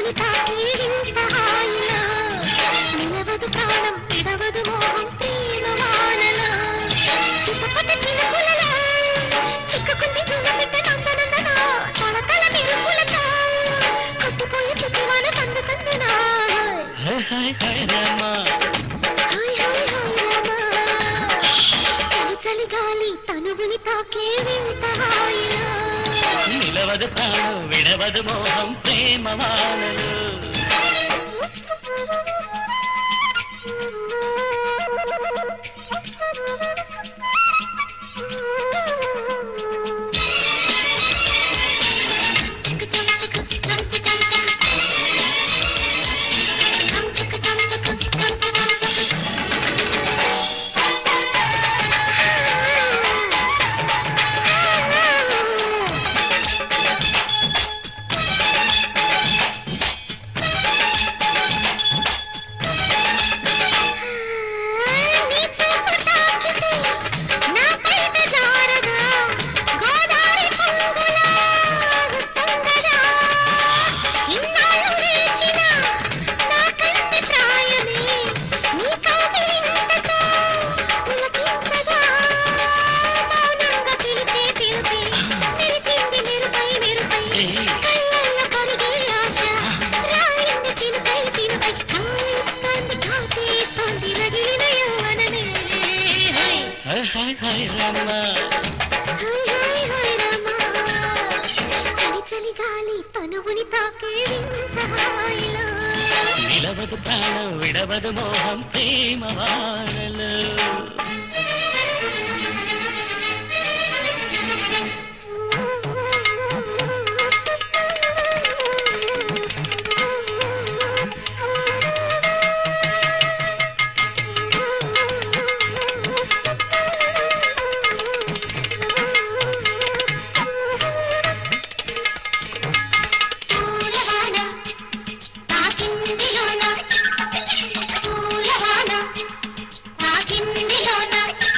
తనువుని తాకి వింత హాయిలో నిలవదు ప్రాణం విడవదు మోహం ప్రేమ వానలో చిటపట చినుకులలో చిక్కుకుంది గుండె నందనందన తళతళ మెరుపులతో కొట్టుపోయి చుట్టువాన సందు సందున హాయ్ హాయ్ హాయ్ రామా హాయ్ హాయ్ హాయ్ రామా చలి చలి గాలి తనువుని తాకే వింత హాయిలో నిలవదు ప్రాణం విడవదు మోహం ప్రేమ వానలు నీ చూపు తాకితే నా పైట జారగా గోదావరి పొంగులా ఉప్పొంగగా ఇన్నాళ్ళు వేచిన నా కన్నె ప్రాయమే నీ కౌగిలింతతో పులకింతగా మౌనంగా పిలిచే పిలిపే మెరిసింది మెరుపై మెరుపై కళ్ళల్లో కరిగే ఆశ రాయింది చినుకై చినుకై కాయిస్తోంది కాటేస్తోంది రగిలిన యవ్వనమే హై హాయ్ హాయ్ హాయ్ రామా హై హై హై రమా చలి చలి గాలి తనువుని తాకే వింత హాయిలో నిలవదు ప్రాణం విడవదు మోహం ప్రేమ వానలు పూలవాన తాకిందిలోన పూలవాన తాకిందిలోన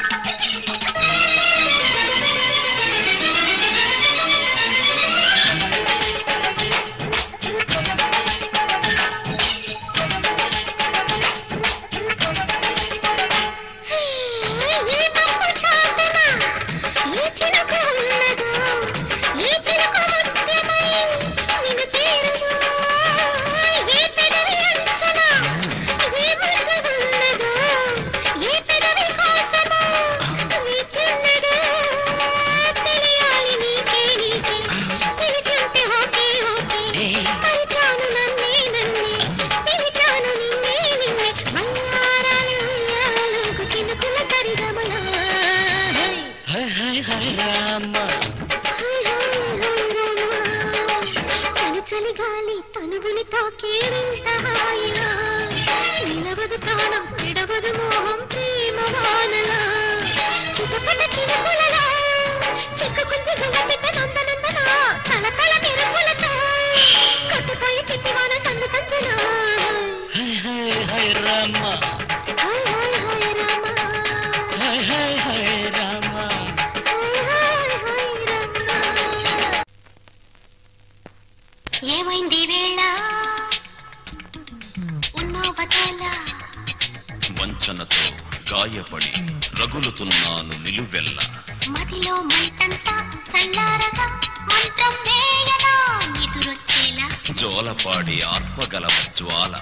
ఈ పప్పు చాటున ఈ చినుకు ఉన్నదో ఈ చినుకు ముత్యమై నిన్ను చేరును ఏ పెదవి అంచన ఏ మృదు ఉన్నదో ఏ పెదవి కోసమో నిచున్నదో తెలియాలి నీకే నీకే తెలిసింటే ఓకే ఓకే పరిచాను నన్నే నన్నే పిలిచాను నిన్నే నిన్నే మల్లారాలు ఉయ్యాలకు చినుకుల సరిగమలా హాయ్ హాయ్ హాయ్ రామా చలి చలి గాలి తనువుని తాకే వింత హాయిలో నిలవదు ప్రాణం విడవదు మోహం ప్రేమ వానలో చిటపట చినుకులలో చిక్కుకుంది గుండె నందనందన తలతల మెరుపులతో కొట్టుపోయి చిట్టివాన సందు సందులో హాయ్ హాయ్ హాయ్ రామా హాయ్ హాయ్ హాయ్ రామా హాయ్ హాయ్ హాయ్ రామా హాయ్ హాయ్ హాయ్ రామా ఏమైంది వేళ ఉన్నోవతల వంచనతో గాయపడి రగులుతున్నాను నిలువెల్ల మదిలో మంటంతా చల్లారగా మంత్రం వేయగా నిదురొచ్చేలా జోలపాడి ఆత్మగలవ జ్వాల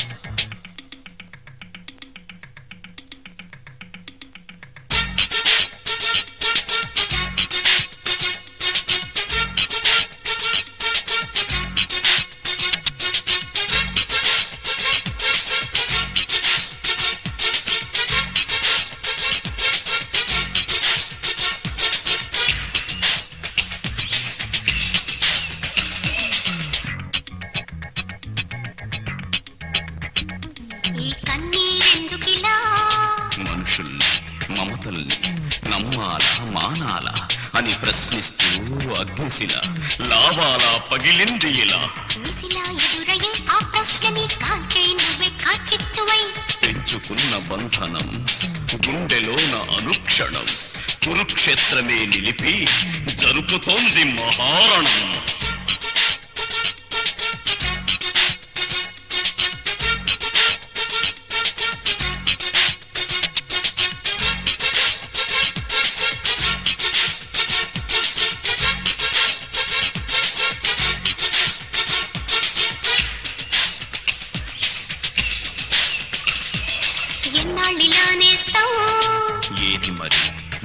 ఈ కన్నీరెందుకిలా మనుషుల్ని మమతల్ని నమ్మాలా మానాలా అని ప్రశ్నిస్తూ అగ్నిశిల లావాలా పగిలింది ఇలా నిసిలా ఎదురయ్యే ఆ ప్రశ్నని కాల్చే నువ్వే కాచిచ్చువై పెంచుకున్న బంధనం గుండెలోన అనుక్షణం కురుక్షేత్రమే నిలిపి జరుపుతోంది మహారణం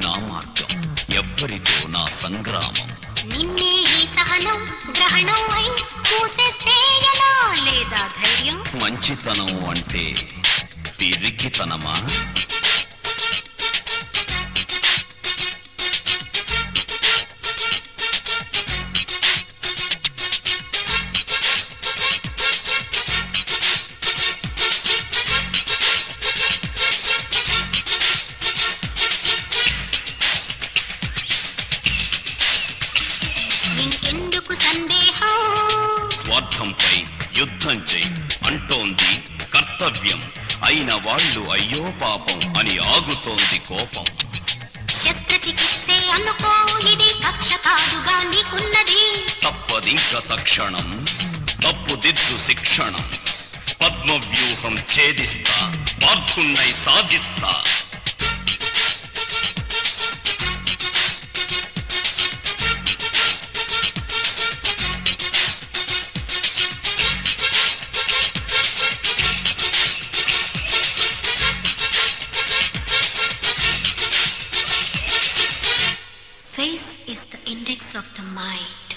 నా మార్గం ఎవ్వరితో నా సంగ్రామం నిన్నే ఈ సహనం గ్రహణం అయి చూసేస్తే ఎలా లేదా ధైర్యం మంచితనం అంటే పిరికితనమా ఇంకెందుకు సందేహం స్వార్థంపై యుద్ధం చెయ్యి అంటోంది కర్తవ్యం అయిన వాళ్ళు అయ్యో పాపం అని ఆగుతోంది కోపం శస్త్రచికిత్సే అనుకో ఇది కక్ష కాదుగా నీకున్నది తప్పదింక తక్షణం తప్పుదిద్దు శిక్షణం పద్మవ్యూహం ఛేదిస్తా పార్థున్నై సాధిస్తా Face is the index of the mind.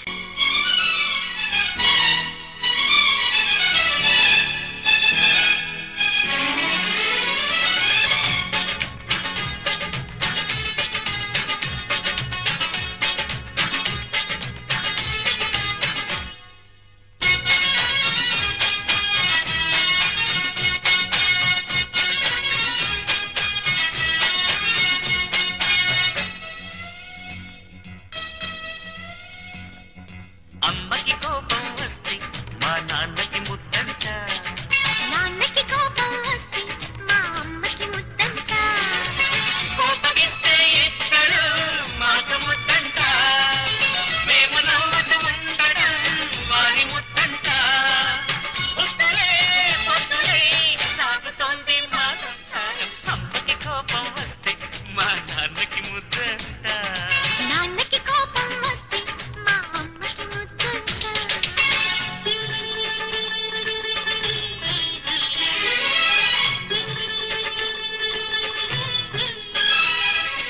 అమ్మకి కోపం వస్తే మా నాన్నకి ముద్దంట నాన్నకి కోపం వస్తే మా అమ్మకి ముద్దంట కోపగిస్తే ఇద్దరు మాకు ముద్దంట మేము నవ్వుతూ ఉండడం వారి ముద్దంట పొద్దులే పొద్దులే సాగుతోంది మా సంసారం అమ్మకి కోపం వస్తే మా నాన్నకి ముద్దంట నాన్నకి కోపం వస్తే మా అమ్మకి ముద్దంట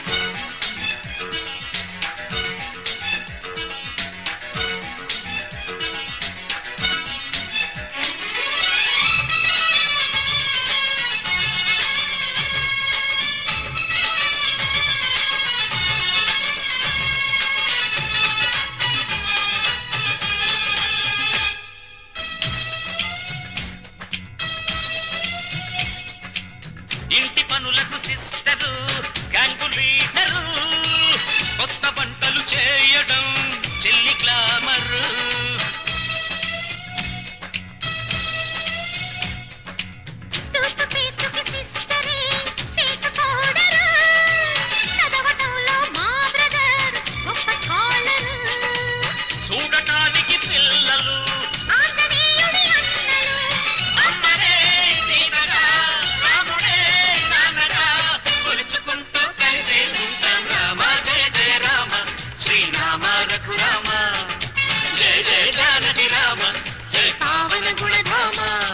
ఇంటి పనులకు సిస్టరు గ్యాంగు లీడరు కొత్త వంటలు చేయడం చెల్లి గ్లామరు తూతు పీసుకి సిస్టరే తీసుకోడరు చదవటంలో మా బ్రదర్ గొప్ప స్కాలరు చూడటానికి పిల్లలు ఆంజనేయుడి అన్నలు అమ్మడే సీతగా రాముడే నాన్నగా కొలుచుకుంటూ కలిసే ఉంటాం రామ జయ జయ రామ శ్రీరామ రఘురామ జయ జయ జానకి రామ జయ పావన గుణధామ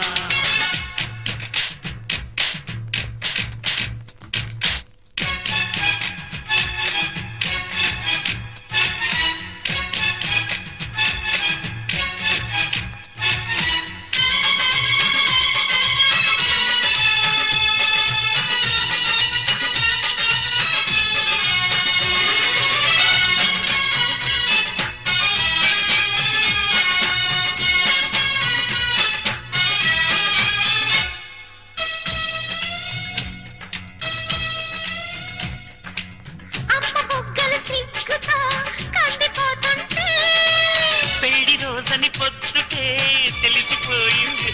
అమ్మ బుగ్గలు సిగ్గుతో కందిపోతుంటే పెళ్లి రోజని పొద్దుటే తెలిసిపోయింది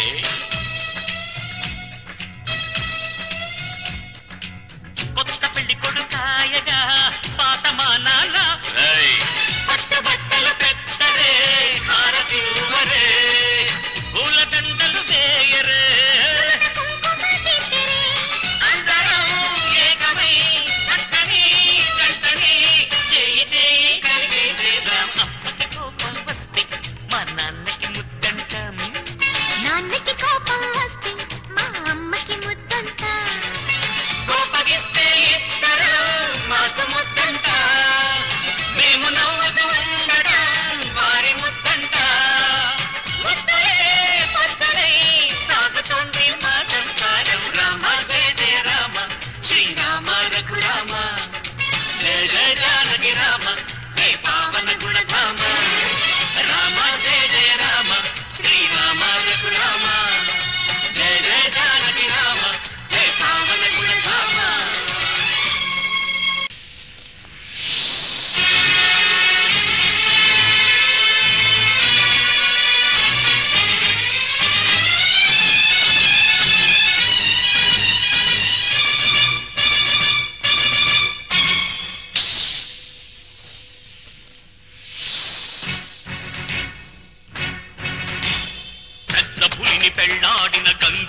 కొత్త పెళ్లి కొడుకాయగా పాత మా నాన్న రేయ్, పట్ట బట్టలు పెట్టరే హారతివ్వరే పూల దండలు వేయరే కుంకుమ తిట్టరే అందరం ఏకమై చక్కని జంటని చేయి చేయి కలిగేసేద్దాం అప్పటి కోపం వస్తే మా నాన్నకి ముద్దంటాం నాన్నకి కోపం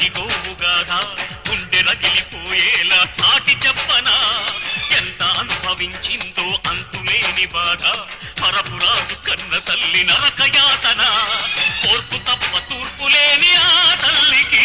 గంగిగోవుగాథ గుండె రగిలిపోయేలా సాటి చెప్పనా ఎంత అనుభవించిందో అంతులేని బాధ పరపురాదు కన్న తల్లి నరకయాతన ఓర్పు తప్ప తూర్పు లేని ఆ తల్లికి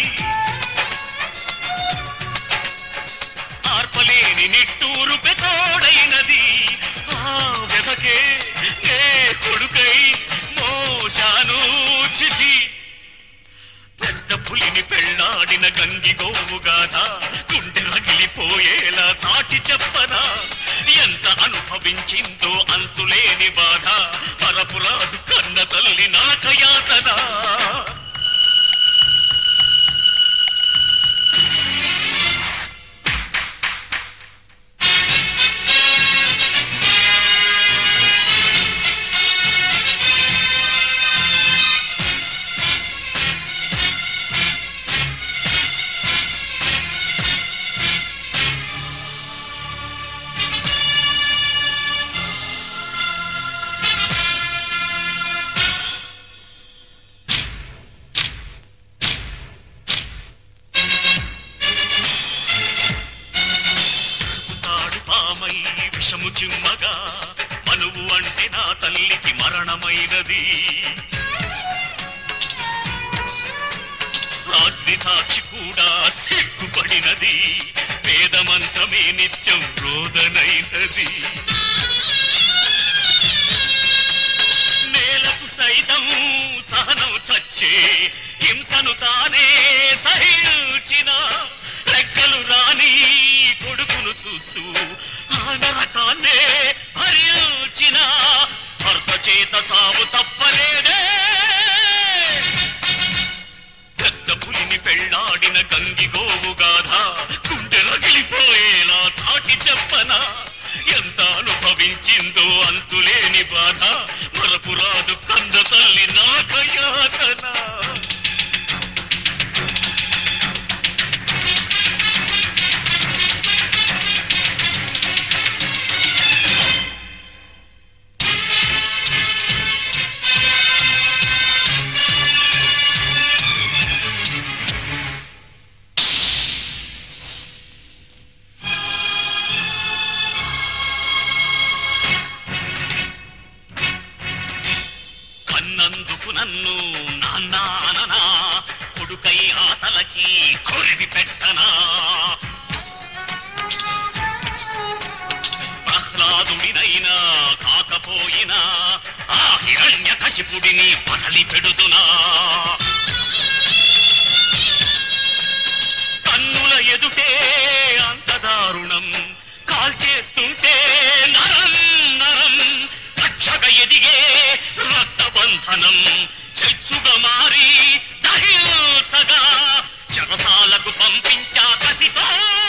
ఆర్పలేని నిట్టూరు పెతోడైనది ఆ వెదకే ఏ కొడుకై మోశాను చితి పెద్ద పులిని పెళ్ళాడిన గంగి గోవుగాథ గుండె రగిలిపోయేలా సాటి చెప్పనా ఎంత అనుభవించిందో అంతులేని బాధ పరపురాదు కన్న తల్లి నాకయాతనా తాడు పామై విషము చిమ్మగా మనువు అంటే నా తల్లికి మరణమైనది అగ్ని సాక్షి కూడా సిగ్గుపడినది వేదమంత్రమే నిత్యం రోదనైనది నేలకు సైతం సహనం చచ్చే హింసను తానే సహించిన రెక్కలు రాని కొడుకును చూస్తూ ఆ నరకాన్నే భరించిన భర్త చేత చావు తప్పలేదే పెద్ద పులిని పెళ్ళాడిన గంగి గోవుగాథ గుండె రగిలిపోయేలా చాటి చెప్పనా ఎంత అనుభవించిందో అంతులేని బాధ మరపురాదు కంద తల్లి నాకయాతనా కన్నందుకు నన్ను నాన్నాననా కొడుకై ఆతలకి కొరివి పెట్టనా ప్రహ్లాదుడినైనా కాకపోయినా ఆ హిరణ్య కశిపుడిని వదలి పెడుతున్నా కన్నుల ఎదుటే అంత దారుణం కాల్చేస్తుంటే నరం నరం రక్షగా ఎదిగే రక్తబంధనం చెచ్చుగా మారి దహించగా చెరసాలకు పంపించా కసితో